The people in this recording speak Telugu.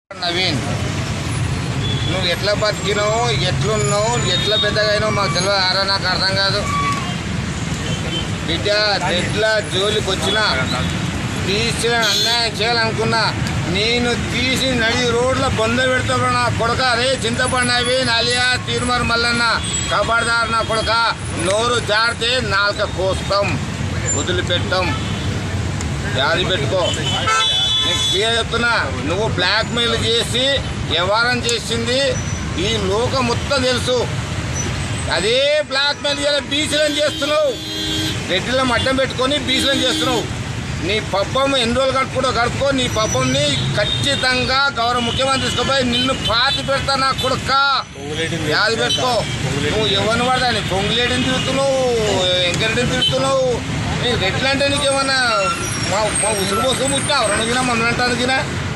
నవీన్ నువ్వు ఎట్లా బతికినావు ఎట్లున్నావు ఎట్లా పెద్దగా అయినావు మాకు తెలియదు ఆరా నాకు అర్థం కాదు బిడ్డ రెడ్ల జోలికి వచ్చినా తీసి అన్యాయం చేయాలనుకున్నా నేను తీసి నడి రోడ్ల బొంద పెడతాడు నా కొడక అరే చింతపండు అవి నలియా తిరుమల మల్లన్న కబడ్దార్ నా కొడక నోరు జారితే నాలుక కోస్తాం వదిలిపెట్టాం జారి పెట్టుకో నీకు క్లియర్ చెప్తున్నా నువ్వు బ్లాక్ మెయిల్ చేసి వ్యవహారం చేసింది ఈ లోకం మొత్తం తెలుసు అదే బ్లాక్ మెయిల్ చేయాలి బీసీలను చేస్తున్నావు రెడ్డిలో మట్టం పెట్టుకొని బీసీలను చేస్తున్నావు నీ పబ్బం ఎన్ని రోజులు గడుపుకుంటూ గడుపుకో నీ పబ్బంని ఖచ్చితంగా గౌరవ ముఖ్యమంత్రి తీసుకుపోయి నిన్ను పాతి పెడతా నా కొడుక్క యాది పెట్టుకో నువ్వు ఎవరిని పడతాని పొంగులేడిని తిరుగుతున్నావు ఎంకరెడ్డిని తిరుగుతున్నావు నీ రెడ్లు అంటే నీకేమన్నా మా మా ఉసురు పోసుకు ముట్టినా రెండు గినా మన అంటాను గినా